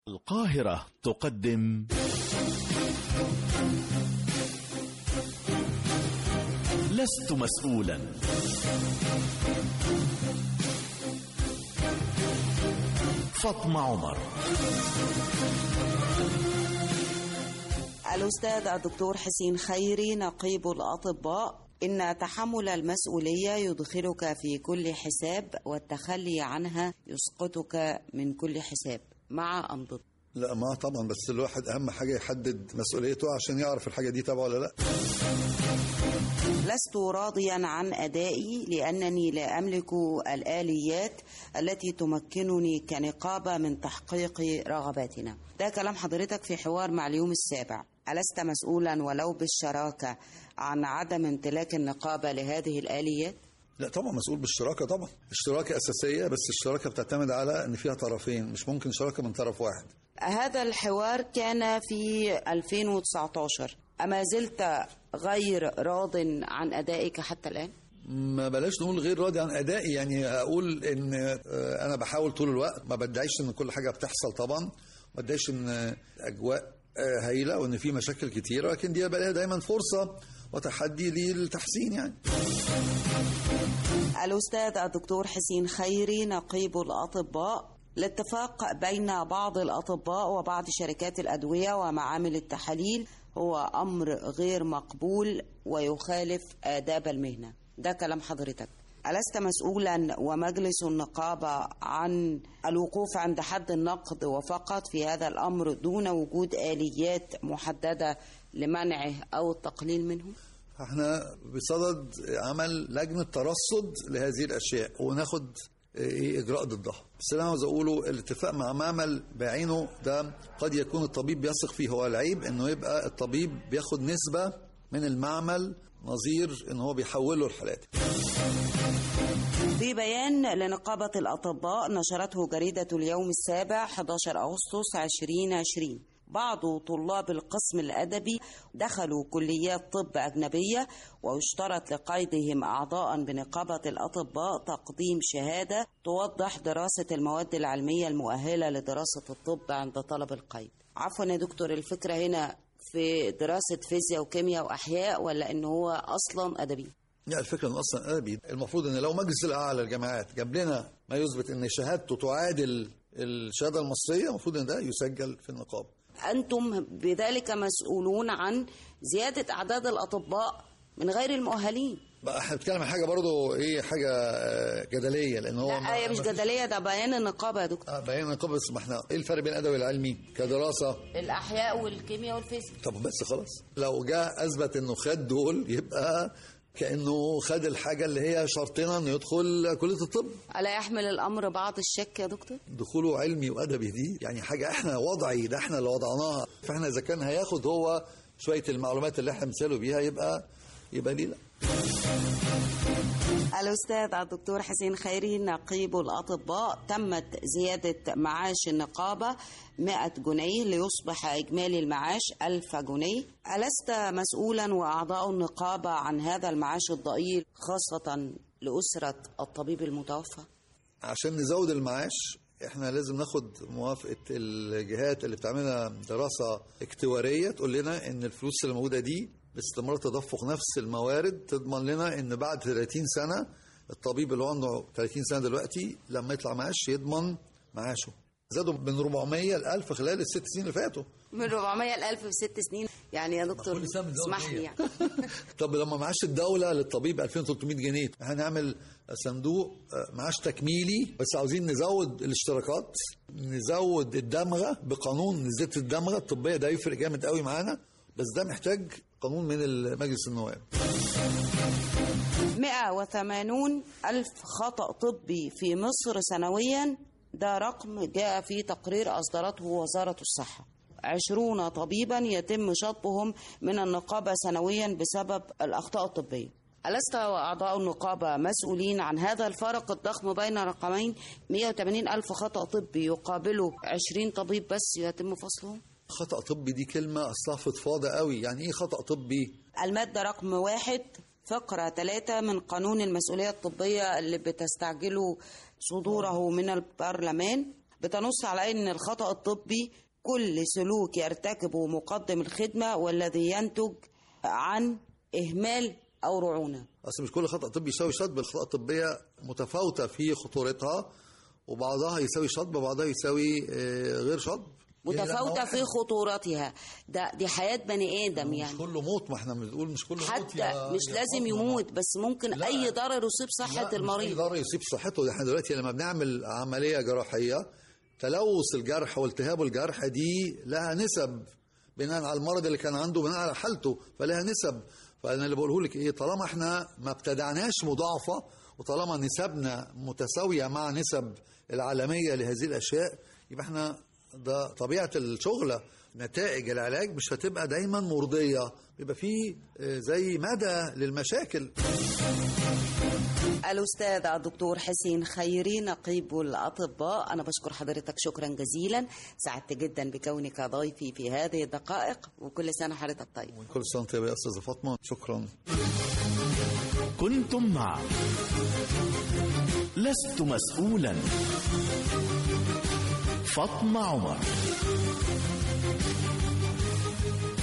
القاهرة تقدم لست مسؤولا فاطمة عمر الأستاذ الدكتور حسين خيري نقيب الأطباء إن تحمل المسؤولية يدخلك في كل حساب والتخلي عنها يسقطك من كل حساب مع أم ضد لا ما طبعا بس الواحد اهم حاجه يحدد مسؤوليته عشان يعرف الحاجه دي تبعه ولا لا لست راضيا عن أدائي لأنني لا أملك الآليات التي تمكنني كنقابة من تحقيق رغباتنا ده كلام حضرتك في حوار مع اليوم السابع ألست مسؤولا ولو بالشراكة عن عدم امتلاك النقابة لهذه الآليات؟ لا طبعا مسؤول بالشراكه طبعا الشراكه اساسيه بس الشراكه بتعتمد على ان فيها طرفين مش ممكن شراكه من طرف واحد هذا الحوار كان في 2019 أما زلت غير راض عن أدائك حتى الآن؟ ما بلاش نقول غير راضي عن ادائي يعني اقول ان آه، انا بحاول طول الوقت ما بدعيش ان كل حاجه بتحصل طبعا ما بدعيش ان اجواء آه، هايله وان في مشاكل كتيره لكن دي بلاقيها دايما فرصه وتحدي للتحسين يعني الأستاذ الدكتور حسين خيري نقيب الأطباء الاتفاق بين بعض الأطباء وبعض شركات الأدوية ومعامل التحاليل هو أمر غير مقبول ويخالف آداب المهنة ده كلام حضرتك ألست مسؤولا ومجلس النقابة عن الوقوف عند حد النقد وفقط في هذا الأمر دون وجود آليات محددة لمنعه أو التقليل منه؟ احنا بصدد عمل لجنه ترصد لهذه الاشياء وناخد ايه اجراء ضدها بس اللي انا عاوز اقوله الاتفاق مع معمل بعينه ده قد يكون الطبيب بيثق فيه هو العيب انه يبقى الطبيب بياخد نسبه من المعمل نظير ان هو بيحوله الحالات في بيان لنقابة الأطباء نشرته جريدة اليوم السابع 11 أغسطس 2020 بعض طلاب القسم الأدبي دخلوا كليات طب أجنبية ويشترط لقيدهم أعضاء بنقابة الأطباء تقديم شهادة توضح دراسة المواد العلمية المؤهلة لدراسة الطب عند طلب القيد عفوا يا دكتور الفكرة هنا في دراسة فيزياء وكيمياء وأحياء ولا إن هو أصلا أدبي لا الفكره انه اصلا ادبي المفروض ان لو مجلس الاعلى للجامعات جاب لنا ما يثبت ان شهادته تعادل الشهاده المصريه المفروض ان ده يسجل في النقابه أنتم بذلك مسؤولون عن زيادة أعداد الأطباء من غير المؤهلين بقى احنا بنتكلم عن حاجه برضو ايه حاجه آه، جدليه لان هو لا هي مش جدلية ده بيان النقابة يا دكتور آه، بيان النقابه بس ما احنا ايه الفرق بين الادبي والعلمي كدراسه الأحياء والكيمياء والفيزياء طب بس خلاص لو جاء اثبت انه خد دول يبقى كانه خد الحاجه اللي هي شرطنا انه يدخل كليه الطب ألا يحمل الأمر بعض الشك يا دكتور؟ دخوله علمي وادبي دي يعني حاجه احنا وضعي ده احنا اللي وضعناها فاحنا اذا كان هياخد هو شويه المعلومات اللي احنا مثاله بيها يبقى يبقى ليه لا الأستاذ الدكتور حسين خيري نقيب الأطباء تمت زيادة معاش النقابة 100 جنيه ليصبح إجمالي المعاش 1000 جنيه ألست مسؤولا وأعضاء النقابة عن هذا المعاش الضئيل خاصة لأسرة الطبيب المتوفى؟ عشان نزود المعاش احنا لازم ناخد موافقه الجهات اللي بتعملها دراسه اكتواريه تقول لنا ان الفلوس اللي موجوده دي باستمرار تدفق نفس الموارد تضمن لنا ان بعد 30 سنه الطبيب اللي هو عنده 30 سنه دلوقتي لما يطلع معاش يضمن معاشه زادوا من 400 ل 1000 خلال الست سنين اللي فاتوا من 400 ل 1000 في ست سنين يعني يا دكتور كل سنة بنزود اسمح لي مية. يعني طب لما معاش الدولة للطبيب 2300 جنيه هنعمل صندوق آه، معاش تكميلي بس عاوزين نزود الاشتراكات نزود الدمغة بقانون زيادة الدمغة الطبية ده يفرق جامد قوي معانا بس ده محتاج قانون من مجلس النواب 180 ألف خطأ طبي في مصر سنويا ده رقم جاء في تقرير أصدرته وزارة الصحة عشرون طبيبا يتم شطبهم من النقابة سنويا بسبب الأخطاء الطبية ألست وأعضاء النقابة مسؤولين عن هذا الفرق الضخم بين رقمين 180 ألف خطأ طبي يقابله 20 طبيب بس يتم فصلهم خطأ طبي دي كلمة أصلها فضفاضة قوي يعني إيه خطأ طبي المادة رقم واحد فقرة ثلاثة من قانون المسؤولية الطبية اللي بتستعجله صدوره من البرلمان بتنص على أن الخطأ الطبي كل سلوك يرتكبه مقدم الخدمة والذي ينتج عن إهمال أو رعونة اصل مش كل خطا طبي يساوي شطب الخطا الطبيه متفاوته في خطورتها وبعضها يساوي شطب وبعضها يساوي آه، غير شطب متفاوتة يعني في خطورتها ده دي حياة بني آدم مش يعني كله موت ما احنا بنقول مش كله موت حتى يا- مش يا لازم فاطمة. يموت بس ممكن لا. أي ضرر يصيب صحة لا، مش أي المريض ضرر يصيب صحته احنا دلوقتي لما بنعمل عمليه جراحيه تلوث الجرح والتهاب الجرح دي لها نسب بناء على المرض اللي كان عنده بناء على حالته فلها نسب فانا اللي بقوله لك ايه طالما احنا ما ابتدعناش مضاعفه وطالما نسبنا متساويه مع نسب العالميه لهذه الاشياء يبقى احنا ده طبيعه الشغله نتائج العلاج مش هتبقى دايما مرضيه بيبقى فيه آه، زي مدى للمشاكل الأستاذ الدكتور حسين خيري نقيب الأطباء أنا بشكر حضرتك شكرا جزيلا سعدت جدا بكونك ضيفي في هذه الدقائق وكل سنة حضرتك طيب كل سنه وانت طيبه يا استاذه فاطمه شكرا كنتم مع لست مسؤولا فاطمة عمر